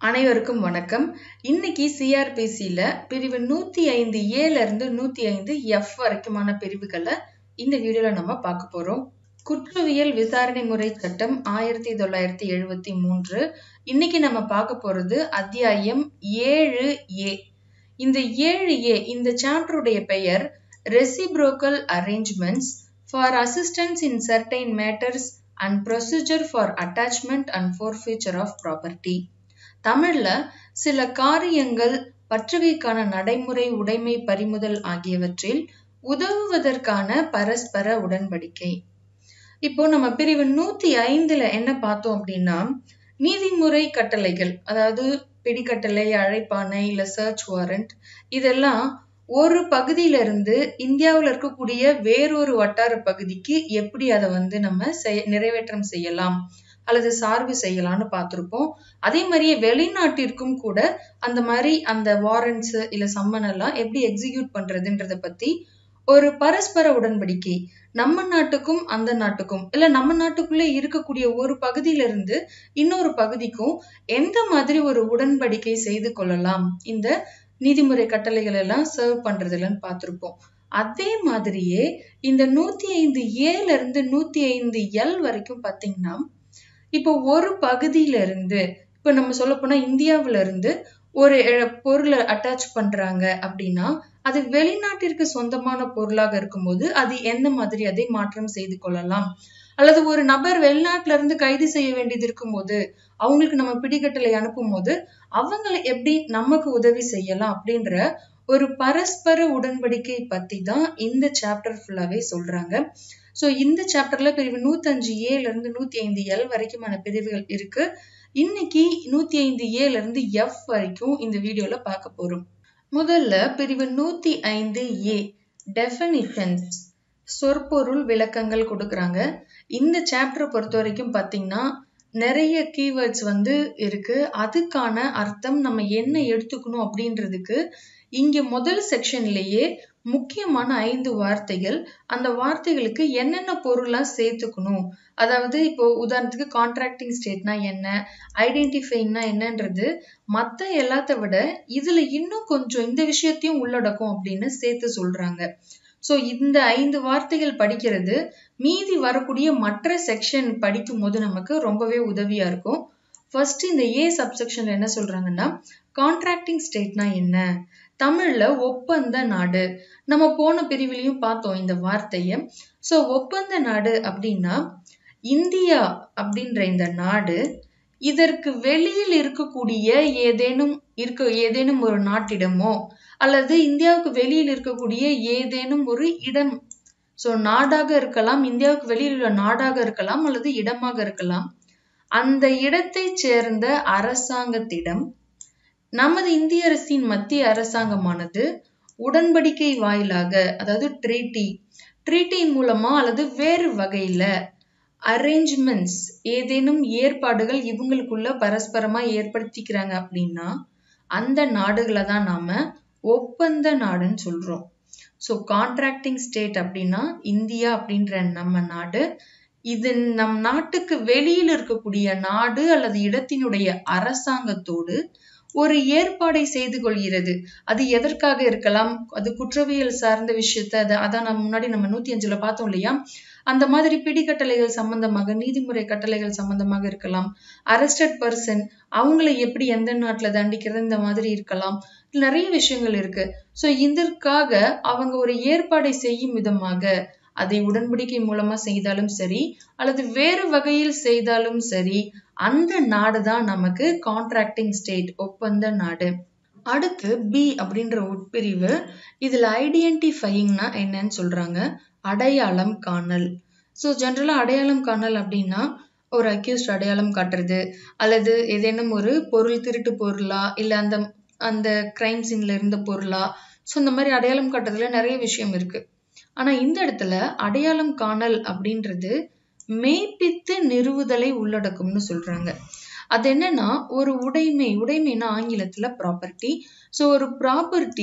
அனைவருக்கும் வணக்கம் இன்னைக்கு சிஆர்பிசியில பிரிவு நூத்தி ஐந்து ஏல இருந்து நூத்தி ஐந்து எஃப் வரைக்குமான பிரிவுகளை இந்த வீடியோல நம்ம பார்க்க போறோம் குற்றவியல் விசாரணை முறை சட்டம் ஆயிரத்தி தொள்ளாயிரத்தி எழுபத்தி மூன்று இன்னைக்கு நம்ம பார்க்க போறது அத்தியாயம் ஏழு ஏ இந்த ஏழு ஏ இந்த சாப்டருடைய பெயர் reciprocal arrangements for assistance in certain matters and procedure for attachment and forfeiture of property தமிழ்ல சில காரியங்கள் பற்றுகைக்கான நடைமுறை உடைமை பறிமுதல் ஆகியவற்றில் உதவுவதற்கான பரஸ்பர உடன்படிக்கை இப்போ நம்ம பிரிவு நூத்தி ஐந்துல என்ன பார்த்தோம் அப்படின்னா நீதிமுறை கட்டளைகள் அதாவது பிடிக்கட்டளை அழைப்பானை இல்ல சர்ச் வாரண்ட் இதெல்லாம் ஒரு பகுதியில இருந்து இந்தியாவில் இருக்கக்கூடிய வேறொரு வட்டார பகுதிக்கு எப்படி அதை வந்து நம்ம செய நிறைவேற்றம் செய்யலாம் அல்லது சார்பு செய்யலாம்னு பார்த்துருப்போம் அதே மாதிரியே வெளிநாட்டிற்கும் கூட அந்த மாதிரி அந்த வாரண்ட்ஸ் இல்ல சம்மன் எல்லாம் எப்படி எக்ஸிக்யூட் பண்றதுன்றத பத்தி ஒரு பரஸ்பர உடன்படிக்கை நம்ம நாட்டுக்கும் அந்த நாட்டுக்கும் இல்ல நம்ம நாட்டுக்குள்ள இருக்கக்கூடிய ஒரு பகுதியில இருந்து இன்னொரு பகுதிக்கும் எந்த மாதிரி ஒரு உடன்படிக்கை செய்து கொள்ளலாம் இந்த நீதிமுறை கட்டளைகள் எல்லாம் சர்வ் பண்றதுலன்னு பார்த்திருப்போம் அதே மாதிரியே இந்த நூத்தி ஐந்து ஏல இருந்து நூத்தி ஐந்து எல் வரைக்கும் பாத்தீங்கன்னா இப்போ ஒரு பகுதியில இருந்து இப்ப நம்ம சொல்ல போனா இந்தியாவில இருந்து ஒரு பொருளை அட்டாச் பண்றாங்க அப்படின்னா அது வெளிநாட்டிற்கு சொந்தமான பொருளாக இருக்கும்போது அது எந்த மாதிரி அதை மாற்றம் செய்து கொள்ளலாம் அல்லது ஒரு நபர் வெளிநாட்டுல இருந்து கைது செய்ய வேண்டியது இருக்கும்போது அவங்களுக்கு நம்ம பிடிக்கட்டளை அனுப்பும் போது அவங்களை எப்படி நமக்கு உதவி செய்யலாம் அப்படின்ற ஒரு பரஸ்பர உடன்படிக்கை பத்தி தான் இந்த சாப்டர் ஃபுல்லாவே சொல்றாங்க ஸோ இந்த சாப்டர்ல பிரிவு நூத்தஞ்சு ஏல இருந்து நூத்தி ஐந்து எல் வரைக்குமான பிரிவுகள் இருக்கு இன்னைக்கு நூத்தி ஐந்து ஏல இருந்து எஃப் வரைக்கும் இந்த வீடியோல பார்க்க போறோம் முதல்ல பிரிவு நூத்தி ஐந்து ஏ டெஃபனிஷன்ஸ் சொற்பொருள் விளக்கங்கள் கொடுக்குறாங்க இந்த சாப்டரை பொறுத்த வரைக்கும் பார்த்தீங்கன்னா நிறைய கீவேர்ட்ஸ் வந்து இருக்கு அதுக்கான அர்த்தம் நம்ம என்ன எடுத்துக்கணும் அப்படின்றதுக்கு இங்க முதல் செக்ஷன்லயே முக்கியமான ஐந்து வார்த்தைகள் அந்த வார்த்தைகளுக்கு என்னென்ன பொருளா சேர்த்துக்கணும் அதாவது இப்போ உதாரணத்துக்கு கான்ட்ராக்டிங் ஸ்டேட்னா என்ன ஐடென்டிஃபைங்னா என்னன்றது மத்த எல்லாத்த விட இதுல இன்னும் கொஞ்சம் இந்த விஷயத்தையும் உள்ளடக்கும் அப்படின்னு சேர்த்து சொல்றாங்க ஸோ இந்த ஐந்து வார்த்தைகள் படிக்கிறது மீதி வரக்கூடிய மற்ற செக்ஷன் படிக்கும் போது நமக்கு ரொம்பவே உதவியா இருக்கும் ஃபர்ஸ்ட் இந்த ஏ சப்செக்ஷன்ல என்ன சொல்றாங்கன்னா கான்ட்ராக்டிங் ஸ்டேட்னா என்ன தமிழ்ல ஒப்பந்த நாடு நம்ம போன பிரிவிலையும் பார்த்தோம் இந்த வார்த்தைய சோ ஒப்பந்த நாடு அப்படின்னா இந்தியா அப்படின்ற இந்த நாடு இதற்கு வெளியில் இருக்கக்கூடிய ஏதேனும் இருக்க ஏதேனும் ஒரு நாட்டிடமோ அல்லது இந்தியாவுக்கு வெளியில் இருக்கக்கூடிய ஏதேனும் ஒரு இடம் சோ நாடாக இருக்கலாம் இந்தியாவுக்கு வெளியில் உள்ள நாடாக இருக்கலாம் அல்லது இடமாக இருக்கலாம் அந்த இடத்தை சேர்ந்த அரசாங்கத்திடம் நமது இந்திய அரசின் மத்திய அரசாங்கமானது உடன்படிக்கை வாயிலாக அதாவது ட்ரீட்டி ட்ரீட்டி மூலமா அல்லது வேறு வகையில அரேஞ்ச்மெண்ட்ஸ் ஏதேனும் ஏற்பாடுகள் இவங்களுக்குள்ள பரஸ்பரமா ஏற்படுத்திக்கிறாங்க அப்படின்னா அந்த நாடுகளை தான் நாம ஒப்பந்த நாடுன்னு சொல்றோம் ஸோ கான்ட்ராக்டிங் ஸ்டேட் அப்படின்னா இந்தியா அப்படின்ற நம்ம நாடு இது நம் நாட்டுக்கு வெளியில் இருக்கக்கூடிய நாடு அல்லது இடத்தினுடைய அரசாங்கத்தோடு ஒரு ஏற்பாடை செய்து கொள்கிறது அது எதற்காக இருக்கலாம் அது குற்றவியல் சார்ந்த விஷயத்த அதை அதான் நம்ம முன்னாடி நம்ம நூத்தி அஞ்சுல பார்த்தோம் இல்லையா அந்த மாதிரி பிடிக்கட்டளைகள் சம்பந்தமாக நீதிமுறை கட்டளைகள் சம்பந்தமாக இருக்கலாம் அரெஸ்டட் பர்சன் அவங்கள எப்படி எந்த நாட்டுல தண்டிக்கிறது இந்த மாதிரி இருக்கலாம் நிறைய விஷயங்கள் இருக்கு சோ இதற்காக அவங்க ஒரு ஏற்பாடை செய்யும் விதமாக அதை உடன்படிக்கை மூலமா செய்தாலும் சரி அல்லது வேறு வகையில் செய்தாலும் சரி அந்த நாடு தான் நமக்கு கான்ட்ராக்டிங் ஸ்டேட் ஒப்பந்த நாடு அடுத்து பி அப்படின்ற உட்பிரிவு இதுல ஐடென்டிஃபையிங்னா என்னன்னு சொல்றாங்க அடையாளம் காணல் ஸோ ஜென்ரலா அடையாளம் காணல் அப்படின்னா ஒரு அக்யூஸ்ட் அடையாளம் காட்டுறது அல்லது ஏதேனும் ஒரு பொருள் திருட்டு பொருளா இல்ல அந்த அந்த கிரைம் சீன்ல இருந்த பொருளா ஸோ இந்த மாதிரி அடையாளம் காட்டுறதுல நிறைய விஷயம் இருக்கு ஆனா இந்த இடத்துல அடையாளம் காணல் அப்படின்றது மெய்ப்பித்து நிறுவுதலை உள்ளடக்கும்னு சொல்றாங்க அது என்னன்னா ஒரு உடைமை உடைமைனா ஆங்கிலத்துல ப்ராப்பர்ட்டி ஸோ ஒரு ப்ராப்பர்ட்டி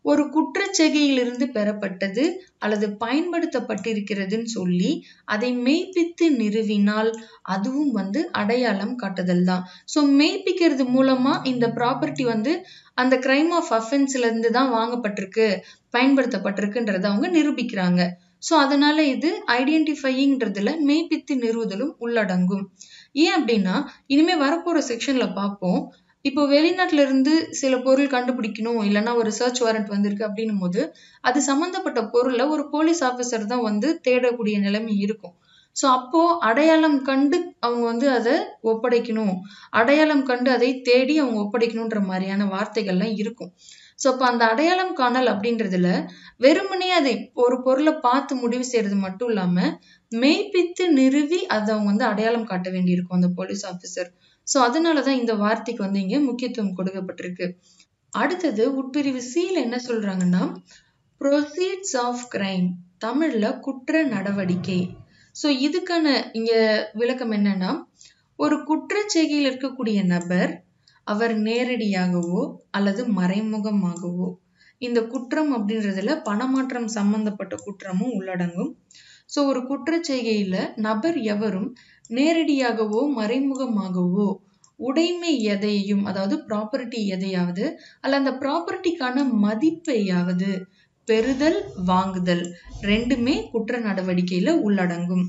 ஒரு குற்றச்செய்கையிலிருந்து பெறப்பட்டது அல்லது பயன்படுத்தப்பட்டிருக்கிறதுன்னு சொல்லி அதை மெய்ப்பித்து நிறுவினால் அதுவும் வந்து அடையாளம் காட்டுதல் தான் ஸோ மெய்ப்பிக்கிறது மூலமா இந்த ப்ராப்பர்ட்டி வந்து அந்த கிரைம் ஆஃப் அஃபென்ஸ்ல இருந்து தான் வாங்கப்பட்டிருக்கு பயன்படுத்தப்பட்டிருக்குன்றத அவங்க நிரூபிக்கிறாங்க ஸோ அதனால இது ஐடென்டிஃபையிங்கிறதுல மெய்ப்பித்து நிறுவுதலும் உள்ளடங்கும் ஏன் அப்படின்னா இனிமே வரப்போற செக்ஷன்ல பார்ப்போம் இப்போ வெளிநாட்டுல இருந்து சில பொருள் கண்டுபிடிக்கணும் இல்லைன்னா ஒரு சர்ச் வாரண்ட் வந்திருக்கு அப்படின்னும் போது அது சம்பந்தப்பட்ட பொருளை ஒரு போலீஸ் ஆஃபீஸர் தான் வந்து தேடக்கூடிய நிலைமை இருக்கும் ஸோ அப்போ அடையாளம் கண்டு அவங்க வந்து அதை ஒப்படைக்கணும் அடையாளம் கண்டு அதை தேடி அவங்க ஒப்படைக்கணுன்ற மாதிரியான வார்த்தைகள்லாம் இருக்கும் ஸோ அப்போ அந்த அடையாளம் காணல் அப்படின்றதுல வெறுமனே அதை ஒரு பொருளை பார்த்து முடிவு செய்யறது மட்டும் இல்லாம மெய்ப்பித்து நிறுவி அதை அவங்க வந்து அடையாளம் காட்ட வேண்டியிருக்கும் அந்த போலீஸ் ஆஃபீஸர் ஸோ அதனாலதான் இந்த வார்த்தைக்கு வந்து இங்க முக்கியத்துவம் கொடுக்கப்பட்டிருக்கு அடுத்தது உட்பிரிவு சில என்ன சொல்றாங்கன்னா ப்ரொசீட்ஸ் ஆஃப் கிரைம் தமிழ்ல குற்ற நடவடிக்கை ஸோ இதுக்கான இங்க விளக்கம் என்னன்னா ஒரு குற்றச்செய்கையில் இருக்கக்கூடிய நபர் அவர் நேரடியாகவோ அல்லது மறைமுகமாகவோ இந்த குற்றம் அப்படின்றதுல பணமாற்றம் சம்பந்தப்பட்ட குற்றமும் உள்ளடங்கும் ஸோ ஒரு குற்றச்செய்கையில நபர் எவரும் நேரடியாகவோ மறைமுகமாகவோ உடைமை எதையும் அதாவது ப்ராப்பர்ட்டி எதையாவது அல்ல அந்த ப்ராப்பர்ட்டிக்கான மதிப்பையாவது பெறுதல் வாங்குதல் ரெண்டுமே குற்ற நடவடிக்கையில உள்ளடங்கும்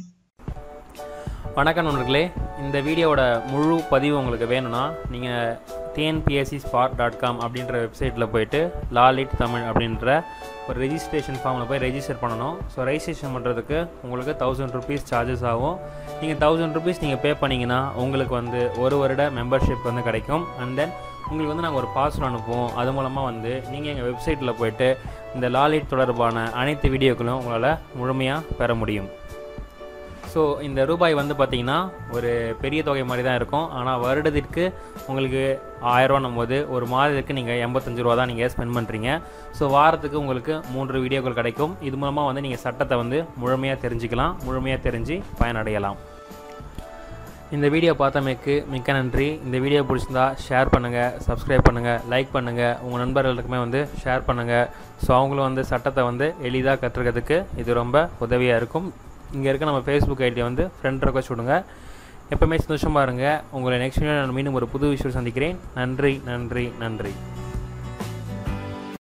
வணக்கம் நண்பர்களே இந்த வீடியோவோட முழு பதிவு உங்களுக்கு வேணும்னா நீங்கள் டிஎன்பிஎஸ்சி ஸ்பாட் டாட் காம் அப்படின்ற வெப்சைட்டில் போயிட்டு லாலிட் தமிழ் அப்படின்ற ஒரு ரெஜிஸ்ட்ரேஷன் ஃபார்மில் போய் ரெஜிஸ்டர் பண்ணணும் ஸோ ரெஜிஸ்ட்ரேஷன் பண்ணுறதுக்கு உங்களுக்கு தௌசண்ட் ருபீஸ் சார்ஜஸ் ஆகும் நீங்கள் தௌசண்ட் ருபீஸ் நீங்கள் பே பண்ணிங்கன்னா உங்களுக்கு வந்து ஒரு வருட மெம்பர்ஷிப் வந்து கிடைக்கும் அண்ட் தென் உங்களுக்கு வந்து நாங்கள் ஒரு பாஸ்வேர்ட் அனுப்புவோம் அது மூலமாக வந்து நீங்கள் எங்கள் வெப்சைட்டில் போயிட்டு இந்த லாலிட் தொடர்பான அனைத்து வீடியோக்களும் உங்களால் முழுமையாக பெற முடியும் ஸோ இந்த ரூபாய் வந்து பார்த்திங்கன்னா ஒரு பெரிய தொகை மாதிரி தான் இருக்கும் ஆனால் வருடத்திற்கு உங்களுக்கு ஆயிரரூவானும் போது ஒரு மாதத்துக்கு நீங்கள் எண்பத்தஞ்சு ரூபா தான் நீங்கள் ஸ்பெண்ட் பண்ணுறீங்க ஸோ வாரத்துக்கு உங்களுக்கு மூன்று வீடியோக்கள் கிடைக்கும் இது மூலமாக வந்து நீங்கள் சட்டத்தை வந்து முழுமையாக தெரிஞ்சுக்கலாம் முழுமையாக தெரிஞ்சு பயனடையலாம் இந்த வீடியோ பார்த்தமைக்கு மிக்க நன்றி இந்த வீடியோ பிடிச்சிருந்தா ஷேர் பண்ணுங்கள் சப்ஸ்கிரைப் பண்ணுங்கள் லைக் பண்ணுங்கள் உங்கள் நண்பர்களுக்குமே வந்து ஷேர் பண்ணுங்கள் ஸோ அவங்களும் வந்து சட்டத்தை வந்து எளிதாக கற்றுக்கிறதுக்கு இது ரொம்ப உதவியாக இருக்கும் இங்கே இருக்க நம்ம ஃபேஸ்புக் ஐடியை வந்து ஃப்ரெண்ட் ரெக்வஸ்ட் விடுங்க எப்போவுமே சந்தோஷமாக இருங்க உங்களை நெக்ஸ்ட் வீடியோ நான் மீண்டும் ஒரு புது விஷயம் சந்திக்கிறேன் நன்றி நன்றி நன்றி